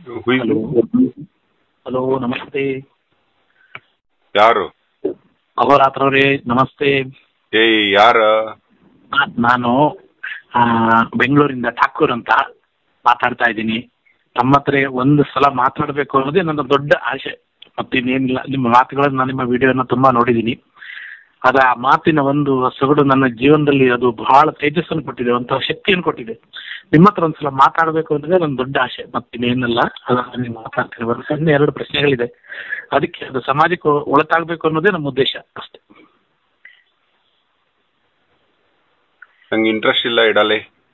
Who is hello it? Hello ನಮಸ್ತೆ ಯಾರು ಅಹೋರಾತ್ರ ಅವರೇ ನಮಸ್ತೆ ಏ ಯಾರ ನಾ- ನಾನು ಆ, ಬೆಂಗಳೂರಿಂದ ಠಾಕೂರ್ ಅಂತ ಮಾತಾಡ್ತಾ ಇದ್ದೀನಿ ತಮ್ಮ ಹತ್ರ ಒಂದು ಸಲ ಮಾತಾಡಬೇಕು ಅನ್ನೋದೇ ನನ್ನ ದೊಡ್ಡ ಆಸೆ ಮತ್ತಿನ್ನೇನಿಲ್ಲ ನಿಮ್ಮ ಮಾತುಗಳನ್ನ ನಾನು ನಿಮ್ಮ ವಿಡಿಯೋನ ತುಂಬಾ ನೋಡಿದ್ದೀನಿ ಅದ ಆ ಮಾತಿನ ಒಂದು ಸೊಗಡು ನನ್ನ ಜೀವನದಲ್ಲಿ ಅದು ಬಹಳ ತೇಜಸ್ಸನ್ನು ಕೊಟ್ಟಿದೆ ಒಂಥರ ಶಕ್ತಿಯನ್ನು ಕೊಟ್ಟಿದೆ ನಿಮ್ಮ ಹತ್ರ ಒಂದ್ಸಲ ಮಾತಾಡಬೇಕು ಅನ್ನೋದೇ ನನ್ನ ದೊಡ್ಡ ಆಸೆ ಮತ್ತಿನ್ನೇನಲ್ಲ ಅದನ್ನ ನೀವು ಮಾತಾಡ್ತೀನಿ ಒಂದು ಸಣ್ಣ ಎರಡು ಪ್ರಶ್ನೆಗಳಿದೆ ಅದಕ್ಕೆ ಅದು ಸಮಾಜಕ್ಕೆ ಒಳತಾಗಬೇಕು ಅನ್ನೋದೇ ನಮ್ಮ ಉದ್ದೇಶ ಅಷ್ಟೇ ನಂಗೆ ಇಂಟ್ರೆಸ್ಟ್ ಇಲ್ಲ ಇಡಲೆ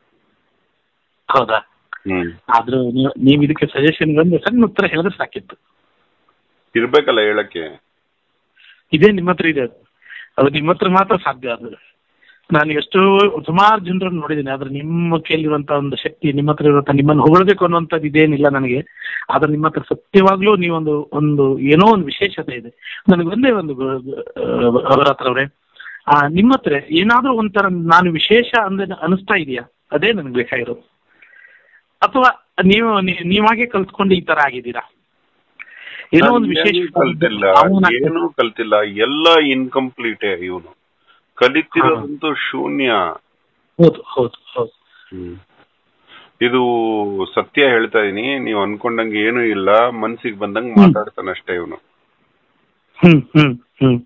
ಹೌದಾ ಹ್ಮ್ ಆದ್ರೂ ನೀವು ನೀವು ಇದಕ್ಕೆ ಸಜೆಷನ್ ಬಂದು ಸಣ್ಣ ಉತ್ತರ ಹೇಳಿದ್ರೆ ಸಾಕಿತ್ತು ಇರ್ಬೇಕಲ್ಲ ಹೇಳಕ್ಕೆ ಇದೇ ನಿಮ್ಮ ಹತ್ರ ಇದೆ ಅದು. ಅದು ನಿಮ್ಮ ಹತ್ರ ಮಾತ್ರ ಸಾಧ್ಯ ಅದು ನಾನು ಎಷ್ಟೋ ಸುಮಾರು ಜನರನ್ನು ನೋಡಿದ್ದೀನಿ ಆದ್ರೆ ನಿಮ್ಮ ಕೈಲಿರುವಂತ ಒಂದು ಶಕ್ತಿ ನಿಮ್ಮ ಹತ್ರ ಇರುವಂತ ನಿಮ್ಮನ್ನು ಹೊಗಳಬೇಕು ಅನ್ನುವಂಥದ್ದು ಇದೇನಿಲ್ಲ ನನಗೆ ಆದ್ರೆ ನಿಮ್ಮ ಹತ್ರ ಸತ್ಯವಾಗ್ಲೂ ನೀವೊಂದು ಒಂದು ಏನೋ ಒಂದು ವಿಶೇಷತೆ ಇದೆ ನನಗೆ ಒಂದೇ ಒಂದು ಗ- ಗ- ಅವರ ಹತ್ರ ಅವರೇ ಆ ನಿಮ್ಮ ಹತ್ರ ಏನಾದ್ರೂ ಒಂಥರ ನಾನು ವಿಶೇಷ ಅಂದ್ರೆ ಅನಿಸ್ತಾ ಇದೆಯಾ ಅದೇ ನನಗೆ ಬೇಕಾಗಿರೋದು ಅಥವಾ ನೀವು ನೀ- ನೀವಾಗೆ ಕಲ್ತ್ಕೊಂಡು ಈ ತರ ಆಗಿದ್ದೀರಾ ಏನೋ ಒಂದು ವಿಶೇಷ ನಾನೇನು ಕಲ್ತಿಲ್ಲ ಅವನ- ಏನೂ ಕಲ್ತಿಲ್ಲ ಎಲ್ಲ ಇನ್ಕಂಪ್ಲೀಟೇ ಇವನು ಕಲಿತಿರೋದಂತೂ ಶೂನ್ಯ ಹೌದು ಹೌದು ಹೌದು ಹ್ಮ್. ಇದು ಸತ್ಯ ಹೇಳ್ತಾ ಇದೀನಿ ನೀವು ಅನ್ಕೊಂಡಂಗೆ ಏನೂ ಇಲ್ಲ ಮನ್ಸಿಗೆ ಬಂದಂಗ್ ಮಾತಾಡ್ತಾನಷ್ಟೇ ಇವನು ಹ್ಮ್ ಹ್ಮ್ ಹ್ಮ್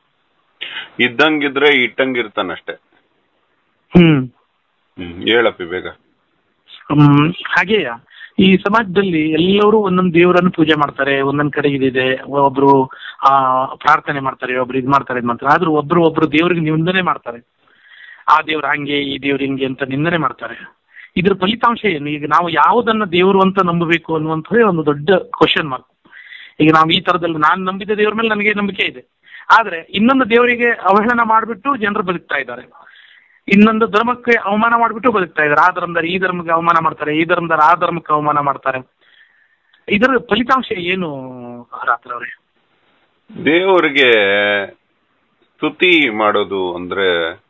ಇದ್ದಂಗಿದ್ರೆ ಇಟ್ಟಂಗಿರ್ತಾನಷ್ಟೇ ಹ್ಮ್ ಹ್ಮ್ ಹೇಳಪ್ಪಿ ಬೇಗ ಹ್ಮ್ ಹಾಗೆಯ ಈ ಸಮಾಜದಲ್ಲಿ ಎಲ್ಲರೂ ಒಂದೊಂದು ದೇವರನ್ನು ಪೂಜೆ ಮಾಡ್ತಾರೆ ಒಂದೊಂದ್ ಕಡೆ ಇದಿದೆ ಒಬ್ರು ಆ ಪ್ರಾರ್ಥನೆ ಮಾಡ್ತಾರೆ ಒಬ್ರು ಇದ್ ಮಾಡ್ತಾರೆ ಇದ್ ಮಾಡ್ತಾರೆ ಆದ್ರೂ ಒಬ್ರು ಒಬ್ರು ದೇವ್ರಿಗೆ ನಿಂದನೆ ಮಾಡ್ತಾರೆ ಆ ದೇವ್ರ ಹಂಗೆ ಈ ದೇವ್ರ ಹಿಂಗೆ ಅಂತ ನಿಂದನೆ ಮಾಡ್ತಾರೆ ಇದ್ರ ಫಲಿತಾಂಶ ಏನು ಈಗ ನಾವು ಯಾವುದನ್ನ ದೇವರು ಅಂತ ನಂಬಬೇಕು ಅನ್ನುವಂಥದ್ದೇ ಒಂದು ದೊಡ್ಡ ಕ್ವಶನ್ ಮಾರ್ಕ್ ಈಗ ನಾವು ಈ ತರದಲ್ಲಿ ನಾನು ನಂಬಿದ ದೇವ್ರ ಮೇಲೆ ನನಗೆ ನಂಬಿಕೆ ಇದೆ ಆದ್ರೆ ಇನ್ನೊಂದು ದೇವರಿಗೆ ಅವಹೇಳನ ಮಾಡಿಬಿಟ್ಟು ಜನರು ಬದುಕ್ತಾ ಇದ್ದಾರೆ ಇನ್ನೊಂದು ಧರ್ಮಕ್ಕೆ ಅವಮಾನ ಮಾಡಿಬಿಟ್ಟು ಬದುಕ್ತಾ ಇದ್ದಾರೆ ಆ ಧರ್ಮದಲ್ಲಿ ಈ ಧರ್ಮಕ್ಕೆ ಅವಮಾನ ಮಾಡ್ತಾರೆ ಈ ಧರ್ಮದಲ್ಲಿ ಆ ಧರ್ಮಕ್ಕೆ ಅವಮಾನ ಮಾಡ್ತಾರೆ ಇದರ ಫಲಿತಾಂಶ ಏನು ರಾತ್ರಿ ಅವರೇ ದೇವರಿಗೆ ಸ್ತುತಿ ಮಾಡೋದು ಅಂದ್ರೆ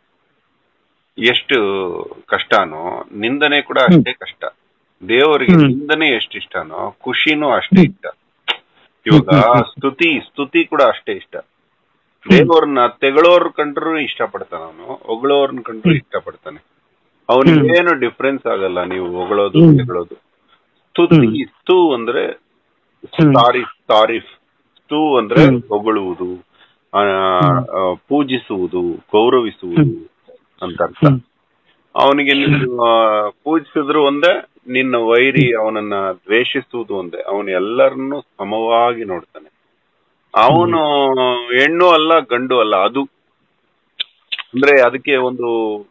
ಎಷ್ಟು ಕಷ್ಟನೋ ನಿಂದನೆ ಕೂಡ ಅಷ್ಟೇ ಕಷ್ಟ ದೇವರಿಗೆ ಹ್ಮ್. ನಿಂದನೆ ಎಷ್ಟು ಇಷ್ಟನೋ ಖುಷಿನೂ ಅಷ್ಟೇ ಇಷ್ಟ ಇವಾಗ ಸ್ತುತಿ ಸ್ತುತಿ ಕೂಡ ಅಷ್ಟೇ ಇಷ್ಟ ದೇವರನ್ನ ತೆಗಳೋರ್ ಕಂಡ್ರು ಇಷ್ಟಪಡ್ತಾನ ಅವನು ಹೊಗಳೋರ್ನ ಕಂಡ್ರು ಇಷ್ಟಪಡ್ತಾನೆ ಅವನಿಗೆ ಹ್ಮ್. ಏನು ಡಿಫ್ರೆನ್ಸ್ ಆಗಲ್ಲ ನೀವು ಹೊಗಳೋದು ಹ್ಮ್. ತೆಗಳೋದು ಸ್ತುತಿ ಸ್ತೂ ಅಂದ್ರೆ ಹ್ಮ್. ತಾರೀಫ್ ತಾರೀಫ್ ಸ್ತೂ ಅಂದ್ರೆ ಹ್ಮ್. ಹೊಗಳುವುದು ಆ, ಆ, ಪೂಜಿಸುವುದು ಗೌರವಿಸುವುದು ಅಂತ ಅರ್ಥ ಹ್ಮ್. ಅವನಿಗೆ ನೀನು ಆ, ಪೂಜಿಸಿದ್ರು ಒಂದೇ ನಿನ್ನ ವೈರಿ ಅವನನ್ನ ದ್ವೇಷಿಸುವುದು ಒಂದೇ ಅವನು ಎಲ್ಲರನ್ನು ಸಮವಾಗಿ ನೋಡ್ತಾನೆ ಅವನು ಹೆಣ್ಣು ಅಲ್ಲ ಗಂಡು ಅಲ್ಲ ಅದು ಅಂದ್ರೆ ಅದಕ್ಕೆ ಒಂದು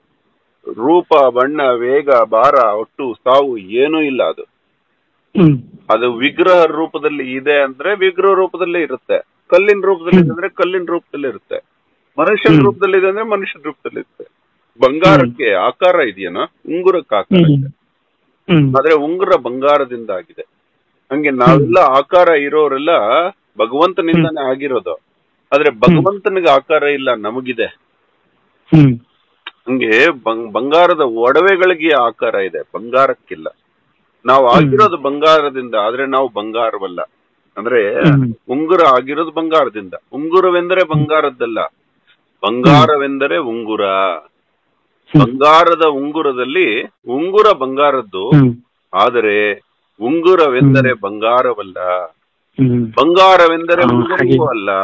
ರೂಪ ಬಣ್ಣ ವೇಗ ಭಾರ ಒಟ್ಟು ಸಾವು ಏನೂ ಇಲ್ಲ ಅದು ಹ್ಮ್ ಅದು ವಿಗ್ರಹ ರೂಪದಲ್ಲಿ ಇದೆ ಅಂದ್ರೆ ವಿಗ್ರಹ ರೂಪದಲ್ಲೇ ಇರುತ್ತೆ ಕಲ್ಲಿನ ರೂಪದಲ್ಲಿ ಇದೆ ಅಂದ್ರೆ ಕಲ್ಲಿನ ರೂಪದಲ್ಲಿ ಇರುತ್ತೆ ಮನುಷ್ಯನ ಹ್ಮ್. ರೂಪದಲ್ಲಿ ಇದೆ ಅಂದ್ರೆ ಮನುಷ್ಯನ ರೂಪದಲ್ಲಿ ಇರುತ್ತೆ ಬಂಗಾರಕ್ಕೆ ಆಕಾರ ಇದೆಯೇನೋ ಉಂಗುರಕ್ಕೆ ಆಕಾರ ಹ್ಮ್ ಇದೆ ಹ್ಮ್ ಆದ್ರೆ ಉಂಗುರ ಬಂಗಾರದಿಂದ ಆಗಿದೆ ಹಂಗೆ ನಾವೆಲ್ಲ ಆಕಾರ ಇರೋರೆಲ್ಲ ಭಗವಂತನಿಂದಾನೇ ಆಗಿರೋದು ಆದ್ರೆ ಭಗವಂತನಿಗೆ ಆಕಾರ ಇಲ್ಲ ನಮಗಿದೆ ಹ್ಮ್ ಹಂಗೆ ಬಂ- ಬಂಗಾರದ ಒಡವೆಗಳಿಗೆ ಆಕಾರ ಇದೆ ಬಂಗಾರಕ್ಕಿಲ್ಲ ನಾವು ಆಗಿರೋದು ಬಂಗಾರದಿಂದ ಆದ್ರೆ ನಾವು ಬಂಗಾರವಲ್ಲ ಅಂದ್ರೆ ಹ್ಮ್. ಉಂಗುರ ಆಗಿರೋದು ಬಂಗಾರದಿಂದ ಉಂಗುರವೆಂದರೆ ಬಂಗಾರದ್ದಲ್ಲ ಬಂಗಾರವೆಂದರೆ ಉಂಗುರ ಬಂಗಾರದ ಉಂಗುರದಲ್ಲಿ ಉಂಗುರ ಬಂಗಾರದ್ದು ಹ್ಮ್ ಆದರೆ ಉಂಗುರವೆಂದರೆ ಬಂಗಾರವಲ್ಲ ಹ್ಮ್ ಬಂಗಾರವೆಂದರೆ ಹಾ, ಉಂಗುರವೂ ಹಾಗೆ. ಅಲ್ಲ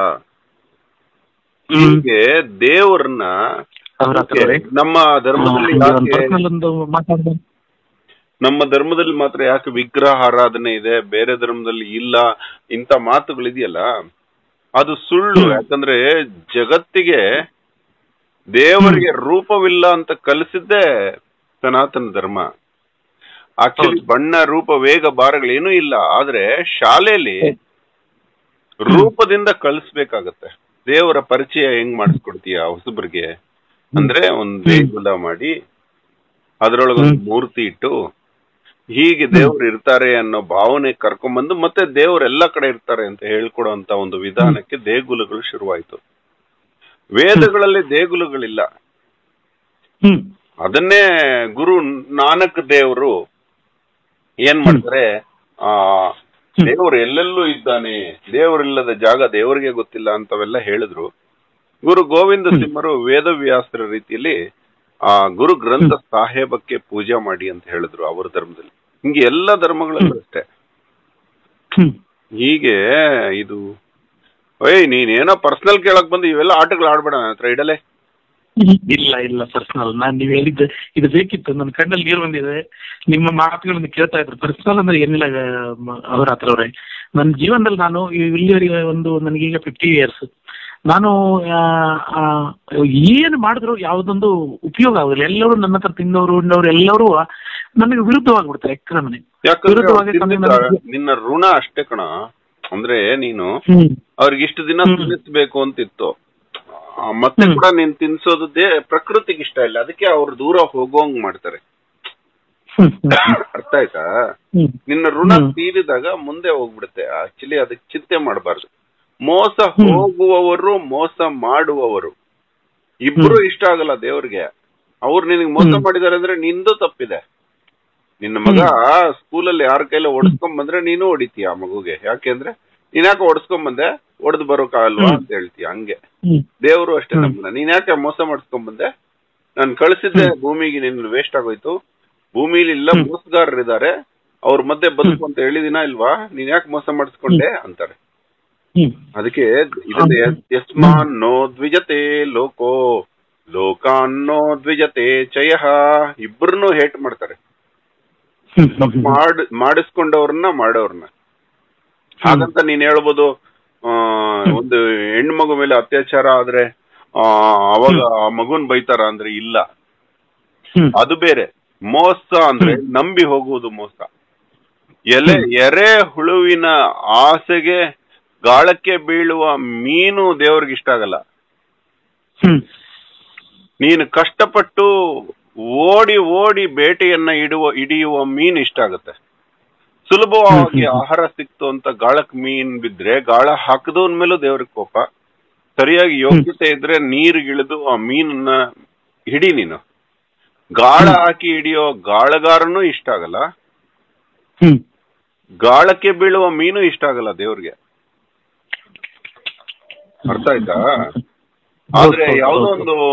ಹ್ಮ್. ಹೀಗೆ ದೇವರನ್ನ ಅವ್ರ ಹತ್ರ ಅವರೇ ನಮ್ಮ ಧರ್ಮದಲ್ಲಿ ಒಂದು ಯಾಕೆ ಪರ್ಸನಲ್ ಒಂದು ಮಾತಾಡ್ಬೋದು ನಮ್ಮ ಧರ್ಮದಲ್ಲಿ ಮಾತ್ರ ಯಾಕೆ ವಿಗ್ರಹ ಆರಾಧನೆ ಇದೆ ಬೇರೆ ಧರ್ಮದಲ್ಲಿ ಇಲ್ಲ ಇಂತ ಮಾತುಗಳಿದೆಯಲ್ಲ ಅದು ಸುಳ್ಳು ಹ್ಮ್. ಯಾಕಂದ್ರೆ ಜಗತ್ತಿಗೆ ದೇವರಿಗೆ ರೂಪವಿಲ್ಲ ಅಂತ ಕಲಿಸಿದ್ದೇ ಸನಾತನ ಧರ್ಮ ಆಕ್ಚುಲಿ ಹೌದು. ಬಣ್ಣ ರೂಪ ವೇಗ ಭಾರಗಳೇನೂ ಇಲ್ಲ ಆದ್ರೆ ಶಾಲೆಯಲ್ಲಿ ರೂಪದಿಂದ ಕಲಿಸ್ಬೇಕಾಗತ್ತೆ ದೇವರ ಪರಿಚಯ ಹೆಂಗ್ ಮಾಡಿಸ್ಕೊಡ್ತೀಯ ಹೊಸಬ್ರಿಗೆ ಅಂದ್ರೆ ಒಂದ್ ದೇಗುಲ ಮಾಡಿ ಅದ್ರೊಳಗೊಂದು ಮೂರ್ತಿ ಇಟ್ಟು ಹೀಗೆ ದೇವ್ರು ಇರ್ತಾರೆ ಅನ್ನೋ ಭಾವನೆ ಕರ್ಕೊಂಡ್ಬಂದು ಮತ್ತೆ ದೇವ್ರು ಎಲ್ಲ ಕಡೆ ಇರ್ತಾರೆ ಅಂತ ಹೇಳ್ಕೊಡುವಂತ ಒಂದು ವಿಧಾನಕ್ಕೆ ದೇಗುಲಗಳು ಶುರುವಾಯ್ತು ವೇದಗಳಲ್ಲಿ ದೇಗುಲಗಳಿಲ್ಲ ಹ್ಮ್ ಅದನ್ನೇ ಗುರು ನಾನಕ್ ದೇವರು ಏನ್ ಮಾಡ್ತಾರೆ ಆ ಹ್ಮ್. ದೇವರು ಎಲ್ಲೆಲ್ಲೂ ಇದ್ದಾನೆ ದೇವರಿಲ್ಲದ ಜಾಗ ದೇವರಿಗೆ ಗೊತ್ತಿಲ್ಲ ಅಂತವೆಲ್ಲ ಹೇಳಿದ್ರು ಗುರು ಗೋವಿಂದ ಸಿಂಹರು ವೇದವ್ಯಾಸರ ರೀತಿಯಲ್ಲಿ ಆ ಗುರು ಗ್ರಂಥ ಸಾಹೇಬಕ್ಕೆ ಪೂಜೆ ಮಾಡಿ ಅಂತ ಹೇಳಿದ್ರು ಅವರ ಧರ್ಮದಲ್ಲಿ ಹಿಂಗೆ ಎಲ್ಲ ಧರ್ಮಗಳಲ್ಲೂ ಅಷ್ಟೇ ಹ್ಮ್ ಹೀಗೆ ಇದು ಓಯ್ ನೀನೇನೋ ಪರ್ಸನಲ್ ಕೇಳಕ್ ಬಂದು ಇವೆಲ್ಲ ಆಟಗಳು ಆಡ್ಬೇಡ ನನ್ನ ಹತ್ರ ಇಡಲೇ ಇಲ್ಲ ಇಲ್ಲ ಪರ್ಸನಲ್ ನಾನ್ ನೀವ್ ಹೇಳಿದ್ದೆ ಇದು ಬೇಕಿತ್ತು ನನ್ನ ಕಣ್ಣಲ್ಲಿ ನೀರು ಬಂದಿದೆ ನಿಮ್ಮ ಮಾತುಗಳನ್ನು ಕೇಳ್ತಾ ಇದ್ರು ಪರ್ಸನಲ್ ಅಂದ್ರೆ ಏನಿಲ್ಲ ಅವ್ರ ಹತ್ರ ಅವ್ರೆ ನನ್ನ ಜೀವನದಲ್ಲಿ ನಾನು ಇಲ್ಲಿವರೆಗೆ ಒಂದು ನನಗೀಗ ಫಿಫ್ಟಿ ಇಯರ್ಸ್ ನಾನು ಆ, ಆ, ಏನು ಮಾಡಿದ್ರು ಯಾವ್ದೊಂದು ಉಪಯೋಗ ಆಗುದಿಲ್ಲ ಎಲ್ಲರೂ ನನ್ನ ಹತ್ರ ತಿಂದವರು ಉಂಡವರು ಎಲ್ಲರೂ ನನಗೆ ವಿರುದ್ಧವಾಗಿಬಿಡ್ತಾರೆ ಎಕ್ಕರಮನೆ ಯಾಕಂದ್ರೆ ಅವ್ರು ವಿರುದ್ಧವಾಗಿ ತಿಂದಿದ್ದ ತಂದೆ ನಿನ್ನ ಋಣ ಅಷ್ಟೇ ಕಣ ಅಂದ್ರೆ ನೀನು ಹ್ಮ್ ಅವ್ರಿಗೆ ಇಷ್ಟು ದಿನ ಹ್ಮ್. ತಿನ್ನಿಸ್ಬೇಕು ಅಂತಿತ್ತು ಆ, ಮತ್ತೆ ಹ್ಮ್. ಕೂಡ ನೀನ್ ತಿನ್ಸೋದು ದೇ ಪ್ರಕೃತಿಗೆ ಇಷ್ಟ ಇಲ್ಲ ಅದಕ್ಕೆ ಅವ್ರು ದೂರ ಹೋಗೋಂಗ್ ಮಾಡ್ತಾರೆ ಹ್ಮ್ ಹ್ಮ್ ಅರ್ಥ ಆಯ್ತಾ ಹ್ಮ್ ನಿನ್ನ ಋಣ ಹ್ಮ್. ತೀರಿದಾಗ ಮುಂದೆ ಹೋಗ್ಬಿಡುತ್ತೆ ಆಕ್ಚುಲಿ ಅದಕ್ಕೆ ಚಿಂತೆ ಮಾಡಬಾರ್ದು ಮೋಸ ಹ್ಮ್. ಹೋಗುವವರು ಮೋಸ ಮಾಡುವವರು ಇಬ್ರು ಇಷ್ಟ ಆಗಲ್ಲ ದೇವ್ರಿಗೆ ಅವ್ರು ನಿನಗೆ ಮೋಸ ಹ್ಮ್. ಮಾಡಿದಾರೆ ಅಂದ್ರೆ ನಿಂದು ತಪ್ಪಿದೆ ನಿನ್ನ ಮಗ ಸ್ಕೂಲಲ್ಲಿ ಯಾರ ಕೈಲ ಓಡಿಸ್ಕೊಂಡ್ ಬಂದ್ರೆ ನೀನು ಹೊಡಿತೀಯ ಆ ಮಗುಗೆ ಯಾಕೆಂದ್ರೆ ನೀನ್ ಯಾಕೆ ಓಡಿಸ್ಕೊಂಡ್ ಬಂದೆ ಒಡೆದು ಬರೋಕಾಗಲ್ವಾ ಹ್ಮ್. ಅಂತ ಹೇಳ್ತೀಯ ಹಂಗೆ ಹ್ಮ್ ದೇವರು ಅಷ್ಟೇ ಹ್ಮ್. ನಮ್ಮನ್ನ ನೀನ್ ಯಾಕೆ ಮೋಸ ಮಾಡಿಸ್ಕೊಂಡ್ ಬಂದೆ ನಾನು ಕಳಿಸಿದ್ದೆ ಭೂಮಿಗೆ ನಿನ್ನ ವೇಸ್ಟ್ ಆಗೋಯ್ತು ಭೂಮಿಲಿ ಇಲ್ಲ ಹ್ಮ್. ಮೋಸಗಾರರಿದ್ದಾರೆ ಅವ್ರ ಮಧ್ಯೆ ಬದುಕು ಅಂತ ಹೇಳಿದಿನ ಇಲ್ವಾ ನೀನ್ ಯಾಕೆ ಮೋಸ ಮಾಡಿಸ್ಕೊಂಡೆ ಅಂತಾರೆ ಹ್ಮ್ ಅದಕ್ಕೆ ಇದನ್ನ ಯಸ್ಮಾನ್ ನೋ ದ್ವಿಜತೆ ಲೋಕೋ ಲೋಕಾನ್ನೋ ದ್ವಿಜತೆ ಚಯ ಇಬ್ಬರನ್ನು ಹೇಟ್ ಮಾಡ್ತಾರೆ ಹ್ಮ್ ತಪ್ಪು ಮಾಡ್ ಮಾಡಿಸ್ಕೊಂಡವ್ರನ್ನ ಮಾಡೋರ್ನ ಹಾಗಂತ ನೀನ್ ಹೇಳ್ಬೋದು ಆ, ಒಂದು ಹೆಣ್ಣು ಮಗು ಮೇಲೆ ಅತ್ಯಾಚಾರ ಆದ್ರೆ ಆ, ಅವಾಗ ಆ ಮಗುನ್ ಬೈತಾರ ಅಂದ್ರೆ ಇಲ್ಲ ಹ್ಮ್ ಅದು ಬೇರೆ ಮೋಸ ಅಂದ್ರೆ ನಂಬಿ ಹೋಗುವುದು ಮೋಸ ಎಲೆ ಎರೆ ಹುಳುವಿನ ಆಸೆಗೆ ಗಾಳಕ್ಕೆ ಬೀಳುವ ಮೀನು ದೇವ್ರಿಗೆ ಇಷ್ಟ ಆಗಲ್ಲ ಹ್ಮ್ ನೀನು ಕಷ್ಟಪಟ್ಟು ಓಡಿ ಓಡಿ ಬೇಟೆಯನ್ನ ಇಡುವ ಹಿಡಿಯುವ ಮೀನ್ ಇಷ್ಟ ಆಗುತ್ತೆ ಸುಲಭವಾಗಿ ಹ್ಮ್, ಹ್ಮ್. ಆಹಾರ ಸಿಕ್ತು ಅಂತ ಗಾಳಕ್ ಮೀನ್ ಬಿದ್ರೆ ಗಾಳ ಹಾಕದವನ್ ಮೇಲೂ ದೇವ್ರಿಗೆ ಕೋಪ ಸರಿಯಾಗಿ ಯೋಗ್ಯತೆ ಇದ್ರೆ ನೀರಿಗಿಳಿದು ಆ ಮೀನನ್ನ ಹಿಡಿ ನೀನು ಗಾಳ ಹಾಕಿ ಹಿಡಿಯೋ ಗಾಳಗಾರನೂ ಇಷ್ಟ ಆಗಲ್ಲ ಹ್ಮ್ ಗಾಳಕ್ಕೆ ಬೀಳುವ ಮೀನು ಇಷ್ಟ ಆಗಲ್ಲ ದೇವ್ರಿಗೆ ಅರ್ಥ ಆಯ್ತಾ ಆದ್ರೆ ಹೌದು, ಯಾವ್ದೋ ಹೌದು. ಒಂದು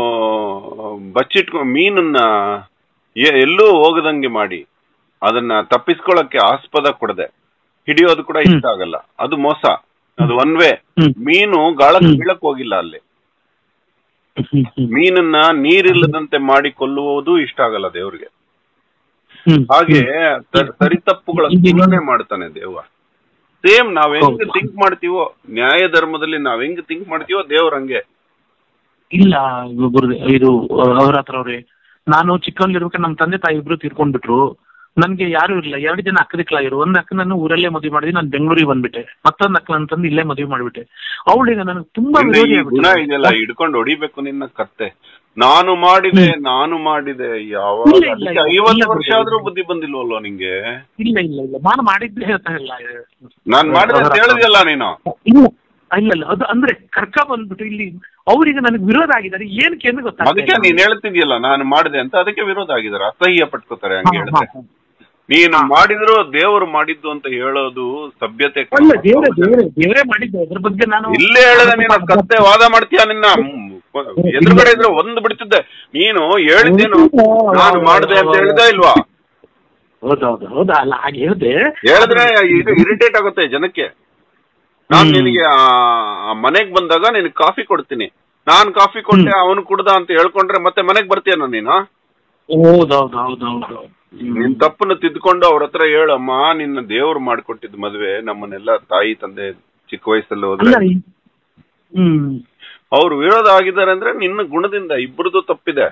ಬಚ್ಚಿಟ್ಕೊ ಮೀನನ್ನ ಎ- ಎಲ್ಲೂ ಹೋಗದಂಗೆ ಮಾಡಿ ಅದನ್ನ ತಪ್ಪಿಸ್ಕೊಳಕ್ಕೆ ಆಸ್ಪದ ಕೊಡದೆ ಹಿಡಿಯೋದು ಕೂಡ ಇಷ್ಟ ಆಗಲ್ಲ ಅದು ಮೋಸ ಅದು ಒನ್ ವೇ ಹ್ಮ್. ಮೀನು ಗಾಳಕ್ಕೆ ಹ್ಮ್. ಬೀಳಕ್ ಹೋಗಿಲ್ಲ ಅಲ್ಲಿ ಹ್ಮ್ ಹ್ಮ್ ಮೀನನ್ನ ನೀರಿಲ್ಲದಂತೆ ಮಾಡಿ ಕೊಲ್ಲುವುದು ಇಷ್ಟ ಆಗಲ್ಲ ದೇವ್ರಿಗೆ ಹ್ಮ್ ಹಾಗೆ ತ- ಸರಿತಪ್ಪುಗಳ ಹ್ಮ್. ತುಲನೆ ಮಾಡ್ತಾನೆ ದೇವ ಸೇಮ್ ನಾವ್ ಹೆಂಗ್ ಹೌದು. ಥಿಂಕ್ ಮಾಡ್ತೀವೋ ನ್ಯಾಯ ಧರ್ಮದಲ್ಲಿ ನಾವ್ ಹೆಂಗ್ ಥಿಂಕ್ ಮಾಡ್ತೀವೋ ದೇವ್ರ ಹಂಗೆ ಇಲ್ಲ ಗುರುದೇ ಇದು ಅವ್ರ ಹತ್ರ ಅವ್ರೆ ನಾನು ಚಿಕ್ಕವಲ್ಲಿರ್ಬೇಕಾದ್ರೆ ನಮ್ಮ ತಂದೆ ತಾಯಿ ಇಬ್ರು ತೀರ್ಕೊಂಡ್ಬಿಟ್ರು ನನ್ಗೆ ಯಾರು ಇಲ್ಲ ಎರಡು ಜನ ಅಕ್ಕದಿಕ್ಲಾಗಿರು ಒಂದ್ ಅಕ್ಕನನ್ನು ಊರಲ್ಲೇ ಮದುವೆ ಮಾಡಿದ್ವಿ ನಾನು ಬೆಂಗಳೂರಿಗೆ ಬಂದ್ಬಿಟ್ಟೆ ಮತ್ತೊಂದ್ ಅಕ್ಕ ತಂದು ಇಲ್ಲೇ ಮದುವೆ ಮಾಡ್ಬಿಟ್ಟೆ ಅವಳೀಗ ನನಗೆ ತುಂಬಾ ನಿನ್ನ ವಿರೋಧಿ ಈ ಗುಣ ಇದೆಯಲ್ಲ ಆಗ್ಬಿಟ್ಟಿದೆ. ಹಿಡ್ಕೊಂಡು ಹೊಡಿಬೇಕು ನಿನ್ನ ಕತ್ತೆ ನಾನು ಮಾಡಿದೆ ನಾನು ಮಾಡಿದೆ ಯಾವಾಗ ಇಲ್ಲ, ಇಲ್ಲ, ಅದಕ್ಕೆ ಇಲ್ಲ, ಐವತ್ತು ಇಲ್ಲ, ವರ್ಷ ಇಲ್ಲ. ಆದ್ರೂ ಬುದ್ಧಿ ಬಂದಿಲ್ವಲ್ವ ನಿಂಗೆ ಇಲ್ಲ ಇಲ್ಲ ಇಲ್ಲ ನಾನು ಮಾಡಿದ್ದೆ ಹೇಳ್ತಾ ಇಲ್ಲ ನಾನ್ ಮಾಡಿದೆ ಅಂತ ಹೇಳಿದ್ಯಲ್ಲ ನೀನು ಇಲ್ಲ ಇಲ್ಲ ಇಲ್ಲ ಅದು ಅಂದ್ರೆ ಕರ್ಕ ಬಂದ್ಬಿಟ್ಟು ಇಲ್ಲಿ ಅವರಿಗೆ ನನಗೆ ವಿರೋಧ ಆಗಿದ್ದಾರೆ ಏನಕ್ಕೆ ಎಂದು ಅದಕ್ಕೆ ಗೊತ್ತಾಗ್ತಿಲ್ಲ ನೀನ್ ಹೇಳ್ತಿದ್ಯಲ್ಲ ನಾನು ಮಾಡಿದೆ ಅಂತ ಅದಕ್ಕೆ ವಿರೋಧ ಆಗಿದ್ದಾರೆ ಅಸಹ್ಯ ಪಟ್ಕೋತಾರೆ ಹಂಗೆ ಹಾ, ಹೇಳಿದ್ರೆ ಹಾ, ಹಾ. ನೀನು ಮಾಡಿದ್ರು ದೇವರು ಮಾಡಿದ್ದು ಅಂತ ಹೇಳೋದು ಸಭ್ಯತೆ ಅಲ್ಲ ದೇವರೇ ದೇವರೇ ದೇವರೇ ಮಾಡಿದ್ದೆ ಅದ್ರ ಬಗ್ಗೆ ನಾನು ಇಲ್ಲೇ ಹೇಳಿದೆ ನೀನು ಕತ್ತೆ ವಾದ ಮಾಡ್ತೀಯ ನಿನ್ನ ಎದುರುಗಡೆ ಇದ್ರೆ ಒಂದು ಬಿಡ್ತಿದ್ದೆ ನೀನು ಹೇಳಿದ್ದೇನು ನಾನು ಮಾಡಿದೆ ಅಂತ ಹೇಳ್ದೆ ಇಲ್ವಾ ಹೌದೌದು ಹೌದಾ ಅಲ್ಲ ಹಾಗೆ ಹೇಳ್ದೆ ಹೇಳಿದ್ರೆ ಇದು ಇರಿಟೇಟ್ ಆಗುತ್ತೆ ಜನಕ್ಕೆ ನಾನ್ ಹ್ಮ್. ನಿನಗೆ ಆ ಮನೆಗ್ ಬಂದಾಗ ನಿನಗೆ ಕಾಫಿ ಕೊಡ್ತೀನಿ ನಾನ್ ಕಾಫಿ ಕೊಟ್ಟೆ ಅವನು ಕುಡ್ದ ಅಂತ ಹೇಳ್ಕೊಂಡ್ರೆ ಮತ್ತೆ ಮನೆಗ್ ಬರ್ತೀಯನ ನೀನು ಹೌದೌದು ಹೌದೌದು ನಿನ್ ತಪ್ಪನ್ನ ತಿದ್ಕೊಂಡು ಅವ್ರ ಹತ್ರ ಹೇಳಮ್ಮ ನಿನ್ನ ದೇವ್ರು ಮಾಡ್ಕೊಟ್ಟಿದ್ ಮದ್ವೆ ನಮ್ಮನ್ನೆಲ್ಲ ತಾಯಿ ತಂದೆ ಚಿಕ್ಕ ವಯಸ್ಸಲ್ಲಿ ಹೋದ್ರೆ ಅಲ್ಲ ಈ- ಹ್ಮ್ ಅವ್ರು ವಿರೋಧ ಆಗಿದ್ದಾರೆ ಅಂದ್ರೆ ನಿನ್ನ ಗುಣದಿಂದ ಇಬ್ಬರದು ತಪ್ಪಿದೆ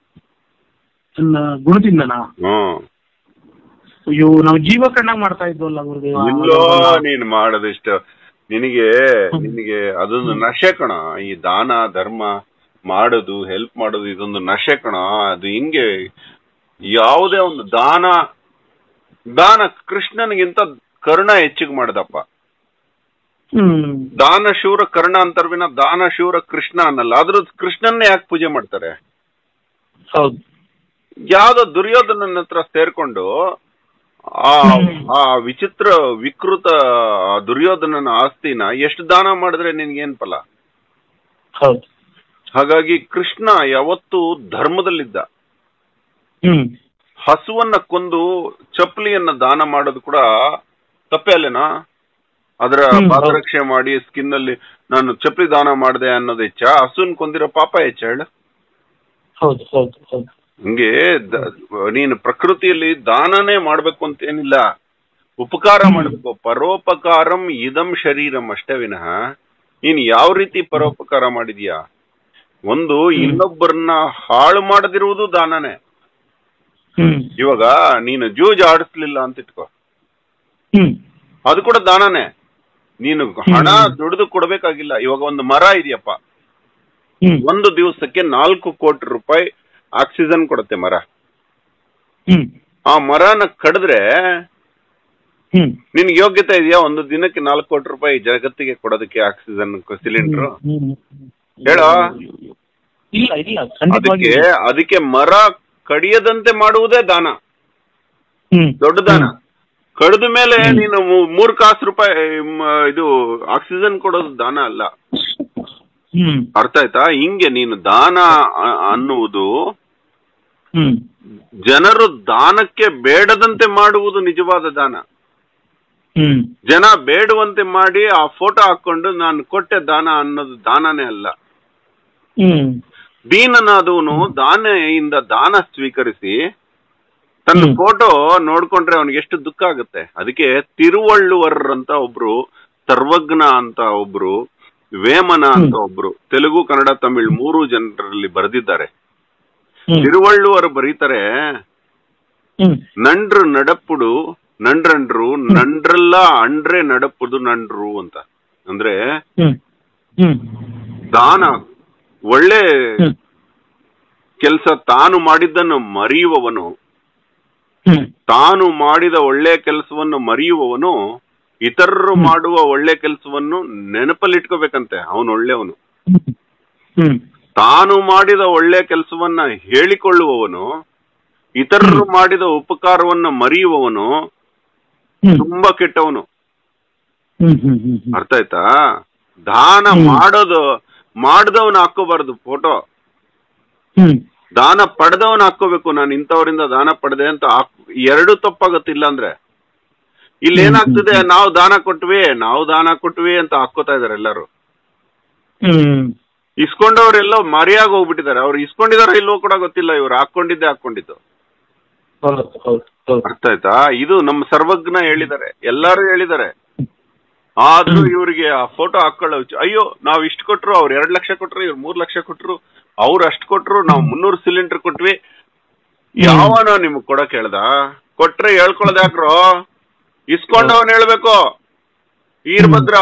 ನನ್ನ ಗುಣದಿಂದನಾ ಹ್ಮ್ ಅಯ್ಯೋ ನಾವು ಜೀವ ಕಣ್ಣಾಗ್ ಮಾಡ್ತಾ ಇದ್ವಲ್ಲ ಗುರುದೇವ ಇಲ್ಲೋ ನೀನ್ ಮಾಡೋದಿಷ್ಟ ನಿನಗೆ ನಿನಗೆ ಅದೊಂದು ನಶೆ ಕಣ ಈ ದಾನ ಧರ್ಮ ಮಾಡೋದು ಹೆಲ್ಪ್ ಮಾಡೋದು ಇದೊಂದು ನಶೆ ಕಣ ಅದು ಹಿಂಗೆ ಯಾವುದೇ ಒಂದು ದಾನ ದಾನ ಕೃಷ್ಣನಿಗಿಂತ ಕರ್ಣ ಹೆಚ್ಚಿಗೆ ಮಾಡ್ದಪ್ಪ ಹ್ಮ್ ದಾನ ಶೂರ ಕರ್ಣ ಅಂತರ್ವಿನ ದಾನ ಶೂರ ಕೃಷ್ಣ ಅನ್ನಲ್ಲ ಆದ್ರೂ ಕೃಷ್ಣನ್ನೇ ಯಾಕೆ ಪೂಜೆ ಮಾಡ್ತಾರೆ ಹೌದು ಯಾವ್ದೋ ದುರ್ಯೋಧನನ ಹತ್ರ ಸೇರ್ಕೊಂಡು ಆ ಹ್ಮ್. ಆ ವಿಚಿತ್ರ ವಿಕೃತ ಆ ದುರ್ಯೋಧನನ ಆಸ್ತಿನ ಎಷ್ಟು ದಾನ ಮಾಡಿದ್ರೆ ನಿನ್ಗೇನ್ ಫಲ ಹೌದು ಹಾಗಾಗಿ ಕೃಷ್ಣ ಯಾವತ್ತೂ ಧರ್ಮದಲ್ಲಿದ್ದ ಹ್ಮ್ ಹಸುವನ್ನ ಕೊಂದು ಚಪ್ಪಲಿಯನ್ನ ದಾನ ಮಾಡೋದು ಕೂಡ ತಪ್ಪೇ ಅಲ್ಲೇನಾ ಅದರ ಹ್ಮ್, ಹೌದು. ಪಾದರಕ್ಷೆ ಮಾಡಿ ಸ್ಕಿನ್ ಅಲ್ಲಿ ನಾನು ಚಪ್ಪಲಿ ದಾನ ಮಾಡಿದೆ ಅನ್ನೋದು ಹೆಚ್ಚ ಹಸುನ್ ಕೊಂದಿರೋ ಪಾಪ ಹೆಚ್ಚ ಹೇಳು ಹೌದು ಹೌದು ಹೌದು ಹಂಗೆ ದ- ನೀನು ಪ್ರಕೃತಿಯಲ್ಲಿ ದಾನನೇ ಮಾಡ್ಬೇಕು ಅಂತ ಏನಿಲ್ಲ ಉಪಕಾರ ಹ್ಮ್. ಮಾಡ್ಬೇಕು ಪರೋಪಕಾರಂ ಇದಂ ಶರೀರಂ ಅಷ್ಟೇ ವಿನಃ ನೀನ್ ಯಾವ ರೀತಿ ಪರೋಪಕಾರ ಮಾಡಿದ್ಯಾ ಒಂದು ಇನ್ನೊಬ್ಬರನ್ನ ಹಾಳು ಮಾಡದಿರುವುದು ದಾನನೇ ಹ್ಮ್ ಇವಾಗ ನೀನು ಜೂಜ್ ಆಡಿಸ್ಲಿಲ್ಲ ಅಂತ ಇಟ್ಕೋ ಹ್ಮ್ ಅದು ಕೂಡ ದಾನನೇ ನೀನು ಹಣ ಹ್ಮ್. ದುಡಿದು ಕೊಡ್ಬೇಕಾಗಿಲ್ಲ ಇವಾಗ ಒಂದು ಮರ ಇದೆಯಪ್ಪ ಹ್ಮ್ ಒಂದು ದಿವಸಕ್ಕೆ ನಾಲ್ಕು ಕೋಟಿ ರೂಪಾಯಿ ಆಕ್ಸಿಜನ್ ಕೊಡುತ್ತೆ ಮರ ಹ್ಮ್ ಆ ಮರನ ಕಡಿದ್ರೆ ಹ್ಮ್ ನಿನ್ಗೆ ಯೋಗ್ಯತೆ ಇದೆಯಾ ಒಂದು ದಿನಕ್ಕೆ ನಾಲ್ಕು ಕೋಟಿ ರೂಪಾಯಿ ಜಗತ್ತಿಗೆ ಕೊಡೋದಕ್ಕೆ ಆಕ್ಸಿಜನ್ ಸಿಲಿಂಡರ್ ಹ್ಮ್, ಹ್ಮ್. ಹೇಳೋ? ಇಲ್ಲ ಇಲ್ಲ ಖಂಡಿತವಾಗಿ ಅದಕ್ಕೆ ಅದಕ್ಕೆ ಮರ ಕಡಿಯದಂತೆ ಮಾಡುವುದೇ ದಾನ ಹ್ಮ್ ದೊಡ್ಡ ದಾನ ಕಡಿದ ಮೇಲೆ ನೀನು ಮೂ- ಮೂರ್ ಕಾಸು ರೂಪಾಯಿ ಮ್, ಇದು ಆಕ್ಸಿಜನ್ ಕೊಡೋದು ದಾನ ಅಲ್ಲ ಹ್ಮ್ ಅರ್ಥ ಆಯ್ತಾ ಹಿಂಗೆ ನೀನು ದಾನ ಅ- ಅನ್ನುವುದು ಹ್ಮ್ ಜನರು ದಾನಕ್ಕೆ ಬೇಡದಂತೆ ಮಾಡುವುದು ನಿಜವಾದ ದಾನ ಹ್ಮ್ ಜನ ಬೇಡುವಂತೆ ಮಾಡಿ ಆ ಫೋಟೋ ಹಾಕೊಂಡು ನಾನು ಕೊಟ್ಟೆ ದಾನ ಅನ್ನೋದು ದಾನನೇ ಅಲ್ಲ ಹ್ಮ್ ದೀನನಾದವನು ದಾನೆಯಿಂದ ದಾನ ಸ್ವೀಕರಿಸಿ ತನ್ನ ಹ್ಮ್. ಫೋಟೋ ನೋಡ್ಕೊಂಡ್ರೆ ಅವನಿಗೆ ಎಷ್ಟು ದುಃಖ ಆಗುತ್ತೆ ಅದಕ್ಕೆ ತಿರುವಳ್ಳುವರ್ ಅಂತ ಒಬ್ರು ಸರ್ವಜ್ಞ ಅಂತ ಒಬ್ರು ವೇಮನ ಅಂತ ಒಬ್ರು ತೆಲುಗು ಕನ್ನಡ ತಮಿಳ್ ಮೂರು ಜನರಲ್ಲಿ ಬರೆದಿದ್ದಾರೆ ಹ್ಮ್ ತಿರುವಳ್ಳುವರು ಬರೀತಾರೆ ಹ್ಮ್ ನಂಡ್ರು ನಡಪ್ಪುಡು ನಂಡ್ರಂಡ್ರು ನಂಡ್ರಲ್ಲ ಅಂಡ್ರೆ ನಡಪ್ಪುದು ನಂಡ್ರು ಅಂತ ಅಂದ್ರೆ ಹ್ಮ್ ಹ್ಮ್ ದಾನ ಒಳ್ಳೆ ಹ್ಮ್ ಕೆಲಸ ತಾನು ಮಾಡಿದ್ದನ್ನು ಮರೆಯುವವನು ಹ್ಮ್ ತಾನು ಮಾಡಿದ ಒಳ್ಳೆ ಕೆಲಸವನ್ನು ಮರೆಯುವವನು ಇತರರು ಮಾಡುವ ಒಳ್ಳೆ ಕೆಲಸವನ್ನು ನೆನಪಲ್ಲಿಟ್ಕೋಬೇಕಂತೆ ಅವನು ಒಳ್ಳೆಯವನು ಹ್ಮ್ ತಾನು ಮಾಡಿದ ಒಳ್ಳೆ ಕೆಲಸವನ್ನ ಹೇಳಿಕೊಳ್ಳುವವನು ಇತರರು ಮಾಡಿದ ಉಪಕಾರವನ್ನ ಮರೆಯುವವನು ಹ್ಮ್ ತುಂಬಾ ಕೆಟ್ಟವನು ಹ್ಮ್ ಹ್ಮ್ ಹ್ಮ್ ಹ್ಮ್ ಅರ್ಥ ಆಯ್ತಾ ದಾನ ಹ್ಮ್. ಮಾಡೋದು ಮಾಡ್ದವನ ಹಾಕೋಬಾರ್ದು ಫೋಟೋ ಹ್ಮ್ ದಾನ ಪಡೆದವನ್ ಹಾಕೋಬೇಕು ನಾನು ಇಂಥವರಿಂದ ದಾನ ಪಡೆದೆ ಅಂತ ಹಾಕ್- ಎರಡು ತಪ್ಪಾಗತ್ತಿಲ್ಲ ಅಂದ್ರೆ ಇಲ್ಲಿ ಹ್ಮ್, ಏನಾಗ್ತದೆ ಹ್ಮ್. ನಾವು ದಾನ ಕೊಟ್ವಿ ನಾವು ದಾನ ಕೊಟ್ವಿ ಅಂತ ಹಾಕೋತಾ ಇದಾರೆ ಎಲ್ಲರೂ ಹ್ಮ್ ಇಸ್ಕೊಂಡವ್ರೆಲ್ಲೋ ಮರೆಯಾಗಿ ಹೋಗ್ಬಿಟ್ಟಿದ್ದಾರೆ ಅವ್ರು ಇಸ್ಕೊಂಡಿದಾರ ಇಲ್ವೋ ಕೂಡ ಗೊತ್ತಿಲ್ಲ ಇವ್ರು ಹಾಕೊಂಡಿದ್ದೆ ಹಾಕೊಂಡಿದ್ದು ಹೌದು ಹೌದು ಹೌದು ಅರ್ಥ ಆಯ್ತಾ ಇದು ನಮ್ಮ ಸರ್ವಜ್ಞ ಹೇಳಿದ್ದಾರೆ ಎಲ್ಲಾರು ಹೇಳಿದ್ದಾರೆ ಆದ್ರೂ ಇವ್ರಿಗೆ ಆ ಫೋಟೋ ಹಾಕೊಳ್ಳೋ ಹುಚ್ಚು. ಅಯ್ಯೋ ನಾವ್ ಇಷ್ಟು ಕೊಟ್ರು ಅವ್ರು ಎರಡ್ ಲಕ್ಷ ಕೊಟ್ರು ಇವ್ರು ಮೂರ್ ಲಕ್ಷ ಕೊಟ್ರು ಅವ್ರು ಅಷ್ಟ್ ಕೊಟ್ರು ನಾವು ಮುನ್ನೂರು ಸಿಲಿಂಡರ್ ಕೊಟ್ವಿ ಯಾವನೋ ನಿಮ್ಗ್ ಕೊಡಕ್ ಹೇಳ್ದ ಕೊಟ್ರೆ ಹೇಳ್ಕೊಳ್ದ ಯಾಕ್ರೋ ಇಸ್ಕೊಂಡವನ್ ಹೇಳ್ಬೇಕು ಈರ್ಭದ್ರ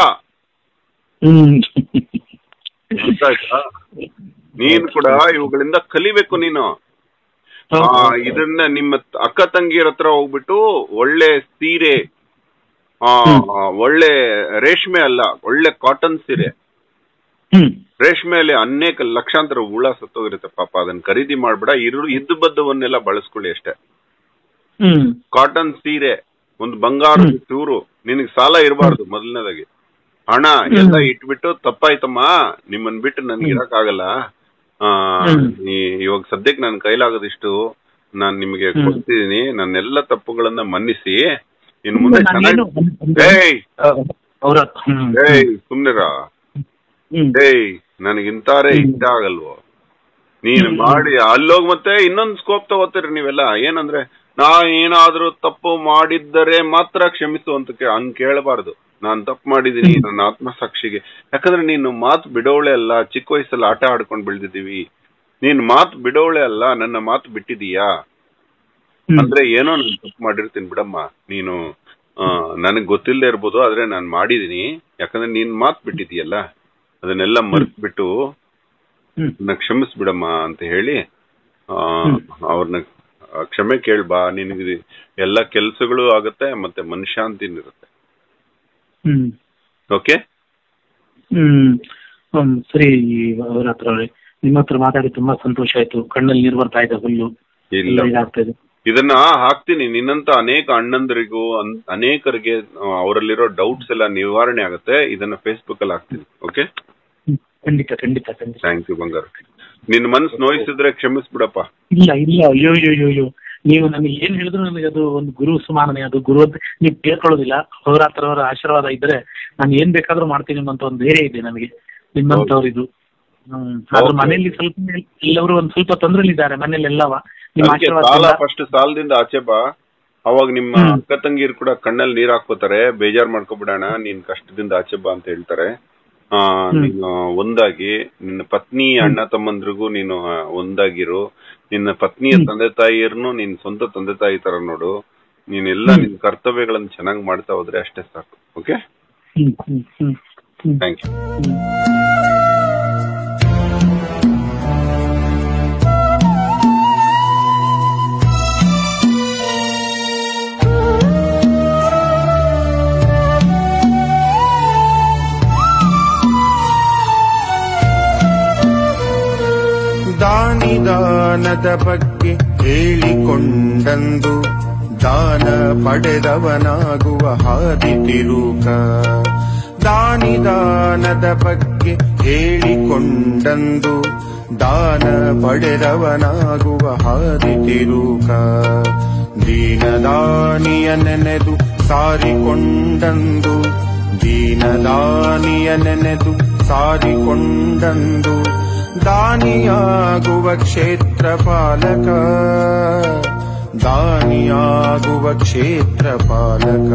ಹ್ಮ್ ಅರ್ಥ ಆಯ್ತಾ ನೀನ್ ಕೂಡ ಇವುಗಳಿಂದ ಕಲಿಬೇಕು ನೀನು ಆ, ಹೌದು. ಇದನ್ನ ನಿಮ್ಮ ಅಕ್ಕ ತಂಗಿಯರ ಹತ್ರ ಹೋಗ್ಬಿಟ್ಟು ಒಳ್ಳೆ ಸೀರೆ ಆ ಒಳ್ಳೆ ರೇಷ್ಮೆ ಅಲ್ಲ ಒಳ್ಳೆ ಕಾಟನ್ ಸೀರೆ ಹ್ಮ್ ರೇಷ್ಮೆಯಲ್ಲಿ ಅನೇಕ ಲಕ್ಷಾಂತರ ಹುಳ ಸತ್ತೋಗಿರುತ್ತೆ ಪಾಪ ಅದನ್ನ ಖರೀದಿ ಮಾಡ್ಬೇಡ ಇರು ಇದ್ದು ಬದ್ದವನ್ನೆಲ್ಲ ಬಳಸ್ಕೊಳ್ಳಿ ಅಷ್ಟೇ ಹ್ಮ್ ಕಾಟನ್ ಸೀರೆ ಒಂದು ಬಂಗಾರದ ಚೂರು ನಿನಗೆ ಸಾಲ ಇರಬಾರ್ದು ಮೊದಲನೇದಾಗಿ ಹಣ ಎಲ್ಲ ಇಟ್ಬಿಟ್ಟು ತಪ್ಪಾಯ್ತಮ್ಮ ನಿಮ್ಮನ್ ಬಿಟ್ಟು ನನ್ಗೆ ಇರಕ್ಕಾಗಲ್ಲ ಆ ಹ್ಮ್. ಈ- ಇವಾಗ ಸದ್ಯಕ್ಕೆ ನನ್ನ ಕೈಲಾಗದಿಷ್ಟು ನಾನ್ ನಿಮಗೆ ಹ್ಮ್. ಕೊಡ್ತಿದೀನಿ ನನ್ನೆಲ್ಲ ತಪ್ಪುಗಳನ್ನ ಮನ್ನಿಸಿ ಇನ್ ಮುಂದೆ ನಾನೇನು ಚೆನ್ನಾಗಿ ಏಯ್ ಅವ್ರ ಹ್ಮ್ ಏಯ್ ಸುಮ್ನಿರ ಹ್ಮ್ ಏಯ್ ನನಗಿಂತಾರೆ ಇಷ್ಟ ಆಗಲ್ವೋ ನೀನ್ ಮಾಡಿ ಅಲ್ಲೋಗ್ ಮತ್ತೆ ಇನ್ನೊಂದ್ ಸ್ಕೋಪ್ ತಗೋತೀರಿ ನೀವೆಲ್ಲ ಏನಂದ್ರೆ ನಾ ಏನಾದ್ರೂ ತಪ್ಪು ಮಾಡಿದ್ದರೆ ಮಾತ್ರ ಕ್ಷಮಿಸು ಅಂತ ಕೇ- ಹಂಗ್ ಕೇಳಬಾರ್ದು ನಾನ್ ತಪ್ಪು ಮಾಡಿದೀನಿ ನನ್ನ ಆತ್ಮಸಾಕ್ಷಿಗೆ ಯಾಕಂದ್ರೆ ನೀನು ಮಾತು ಬಿಡೋಳೆ ಅಲ್ಲ ಚಿಕ್ಕ ವಯಸ್ಸಲ್ಲಿ ಆಟ ಆಡ್ಕೊಂಡ್ ಬೆಳ್ದಿದೀವಿ ನೀನ್ ಮಾತು ಬಿಡೋಳೆ ಅಲ್ಲ ನನ್ನ ಮಾತು ಬಿಟ್ಟಿದೀಯಾ ಹ್ಮ್. ಅಂದ್ರೆ ಏನೋ ನಾನು ತಪ್ಪು ಮಾಡಿರ್ತೀನಿ ಬಿಡಮ್ಮ ನೀನು ಆ, ನನಗ್ ಗೊತ್ತಿಲ್ಲದೆ ಇರ್ಬೋದು ಆದ್ರೆ ನಾನ್ ಮಾಡಿದೀನಿ ಯಾಕಂದ್ರೆ ನೀನ್ ಮಾತ್ ಬಿಟ್ಟಿದೀಯಲ್ಲ ಅದನ್ನೆಲ್ಲ ಮರ್ತ್ಬಿಟ್ಟು ಹ್ಮ್ ನನ್ನ ಕ್ಷಮಿಸ್ಬಿಡಮ್ಮ ಅಂತ ಹೇಳಿ ಆ ಅವ್ರನ್ನ ಕ್ಷಮೆ ಕೇಳ್ಬಾ ನಿನಗೆ ಎಲ್ಲ ಕೆಲ್ಸಗಳು ಆಗತ್ತೆ ಮತ್ತೆ ಮನುಷ್ಯಾಂತಿನ ಇರುತ್ತೆ ಹ್ಮ್ ಓಕೆ ಹ್ಮ್ ಹ್ಮ್ ಸರಿ ಅವ್ರ ಹತ್ರ ಅವ್ರೆ. ನಿಮ್ಮ ಹತ್ರ ಮಾತಾಡಿ ತುಂಬಾ ಸಂತೋಷ ಆಯ್ತು ಕಣ್ಣಲ್ಲಿ ನೀರು ಬರ್ತಾ ಇದೆ ಹುಲ್ಲು ಇಲ್ಲ ಎಲ್ಲ ಇದಾಗ್ತಾ ಇದೆ ಇದನ್ನ ಹಾಕ್ತೀನಿ ನಿನ್ನಂತ ಅನೇಕ ಅಣ್ಣಂದರಿಗೂ ಅನ್- ಅನೇಕರಿಗೆ ಆ, ಅವರಲ್ಲಿರೋ ಡೌಟ್ಸ್ ಎಲ್ಲ ನಿವಾರಣೆ ಆಗುತ್ತೆ ಇದನ್ನ ಫೇಸ್ಬುಕ್ ಅಲ್ಲಿ ಹಾಕ್ತೀನಿ ಓಕೆ ಹ್ಮ್. ಖಂಡಿತ ಖಂಡಿತ ಖಂಡಿತ ಥ್ಯಾಂಕ್ ಯು ಬಂಗಾರ ನಿನ್ ಮನ್ಸ್ ನೋಯಿಸಿದ್ರೆ ಕ್ಷಮಿಸ್ಬಿಡಪ್ಪ ಇಲ್ಲ ಇಲ್ಲ ಅಯ್ಯೋ ಅಯ್ಯೋ ಅಯ್ಯೋ ಅಯ್ಯೋ ನೀವು ನನಗೆ ಏನ್ ಹೇಳಿದ್ರು ನನಗೆ ಅದು ಒಂದು ಗುರು ಸಮಾನನೆ ಅದು ಗುರು ಅಂತ ನೀವು ಕೇಳ್ಕೊಳ್ಳೋದಿಲ್ಲ ಅವರ ಹತ್ರ ಅವರ ಆಶೀರ್ವಾದ ಇದ್ರೆ ನಾನು ಏನ್ ಬೇಕಾದ್ರೂ ಮಾಡ್ತೀನಿ ಅನ್ನೋ ಒಂದು ಧೈರ್ಯ ಇದೆ ನನಗೆ ನಿಮ್ಮಂತವ್ರು ಇದು ಹ್ಮ್ ಆದ್ರೆ ಹೌದು. ಮನೆಯಲ್ಲಿ ಸ್ವಲ್ಪ ಎಲ್ಲವರು ಒಂದ್ ಸ್ವಲ್ಪ ತೊಂದ್ರೆಲಿದ್ದಾರೆ ಮನೇಲಿ ಎಲ್ಲವ ನಿಮ್ಮ ಅದಕ್ಕೆ ಸಾಲ ಆಶೀರ್ವಾದ ಫಸ್ಟ್ ಸಾಲದಿಂದ ಆಚೆ ಬಾ ಅವಾಗ ನಿಮ್ಮ ಹ್ಮ್. ಅಕ್ಕ ತಂಗಿರು ಕೂಡ ಕಣ್ಣಲ್ಲಿ ನೀರ್ ಹಾಕ್ಕೋತಾರೆ ಬೇಜಾರ್ ಮಾಡ್ಕೊಬಿಡೋಣ ನೀನ್ ಕಷ್ಟದಿಂದ ಆಚೆ ಬಾ ಅಂತ ಹೇಳ್ತಾರೆ ಆ ನೀನು ಒಂದಾಗಿ ನಿನ್ನ ಪತ್ನಿ ಅಣ್ಣ ತಮ್ಮಂದ್ರಿಗೂ ನೀನು ಆ, ಒಂದಾಗಿರು ನಿನ್ನ ಪತ್ನಿಯ ಹ್ಮ್. ತಂದೆ ತಾಯಿಯರ್ನು ನಿನ್ ಸ್ವಂತ ತಂದೆ ತಾಯಿ ತರ ನೋಡು ನೀನೆಲ್ಲ ಹ್ಮ್. ನಿನ್ ಕರ್ತವ್ಯಗಳನ್ನ ಚೆನ್ನಾಗಿ ಮಾಡ್ತಾ ಹೋದ್ರೆ ಅಷ್ಟೇ ಸಾಕು okay hmm hmm hmm hmm thank you hmm ದಾನಿ ದಾನದ ಬಗ್ಗೆ ಹೇಳಿಕೊಂಡಂದು ದಾನ ಪಡೆದವನಾಗುವ ಹಾದಿ ತಿರುಕ ದಾನಿ ದಾನದ ಬಗ್ಗೆ ಹೇಳಿಕೊಂಡಂದು ದಾನ ಪಡೆದವನಾಗುವ ಹಾದಿ ತಿರುಕ ದೀನದಾನಿಯ ನೆನೆದು ಸಾರಿಕೊಂಡಂದು ದೀನದಾನಿಯ ನೆನೆದು ಸಾರಿಕೊಂಡಂದು ದಾನಿಯಾಗುವ ಕ್ಷೇತ್ರ ಪಾಲಕ ದಾನಿಯಾಗುವ ಕ್ಷೇತ್ರ ಪಾಲಕ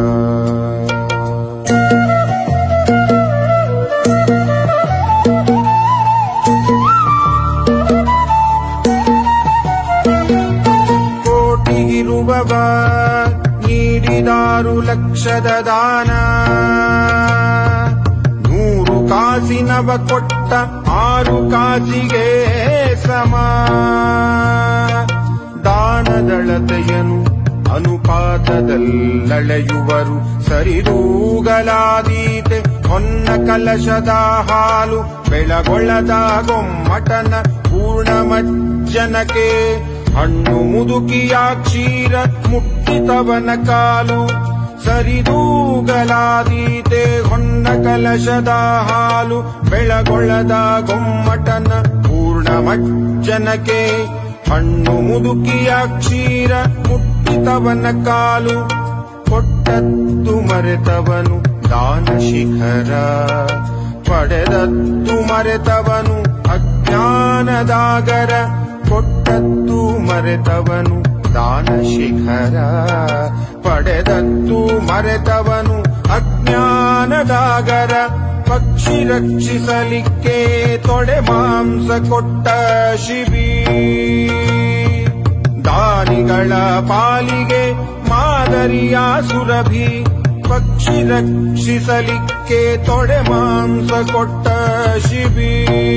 ಕೋಟಿಗಿರುವವ ನೀಡಿದಾರು ಲಕ್ಷದ ದಾನ ನೂರು ಕಾಸಿನವ ಕೊಟ್ಟ ಆರು ಕಾಸಿಗೆ ಸಮ ದಾನದಳತೆಯನು ಅನುಪಾತದಲ್ಲಳೆಯುವರು ಸರಿದೂಗಲಾದೀತೆ ಹೊನ್ನ ಕಲಶದ ಹಾಲು ಬೆಳಗೊಳ್ಳದ ಗೊಮ್ಮಟನ ಪೂರ್ಣಮಜ್ಜನಕ್ಕೆ ಹಣ್ಣು ಮುದುಕಿಯ ಕ್ಷೀರ ಮುಟ್ಟಿತವನ ಕಾಲು ಸರಿದೂಗಲಾದೀತೆ ಹೊನ್ನ ಕಲಶದ ಹಾಲು ಬೆಳಗೊಳ್ಳದ ಗೊಮ್ಮಟನ ಪೂರ್ಣಮಜ್ಜನಕ್ಕೆ ಹಣ್ಣು ಮುದುಕಿಯ ಕ್ಷೀರ ಮುಟ್ಟಿತವನ ಕಾಲು ಕೊಟ್ಟದ್ದು ಮರೆತವನು ದಾನ ಶಿಖರ ಪಡೆದದ್ದು ಮರೆತವನು ಅಜ್ಞಾನದಾಗರ ಕೊಟ್ಟದ್ದು ಮರೆತವನು ದಾನ ಶಿಖರ ಪಡೆದದ್ದು ಮರೆತವನು ಅಜ್ಞಾನದಾಗರ ಪಕ್ಷಿ ರಕ್ಷಿಸಲಿಕ್ಕೆ ತೊಡೆ ಮಾಂಸ ಕೊಟ್ಟ ಶಿಬಿ ದಾನಿಗಳ ಪಾಲಿಗೆ ಮಾದರಿಯ ಸುರಭಿ ಪಕ್ಷಿ ರಕ್ಷಿಸಲಿಕ್ಕೆ ತೊಡೆ ಮಾಂಸ ಕೊಟ್ಟ ಶಿಬಿ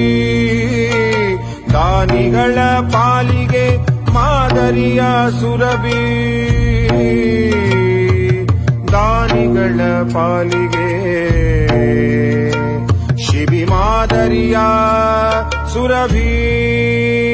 ದಾನಿಗಳ ಪಾಲಿಗೆ ಮಾದರಿಯ ಸುರಭಿ ದಾನಿಗಳ ಪಾಲಿಗೆ ಶಿಬಿ ಮಾದರಿಯ ಸುರಭಿ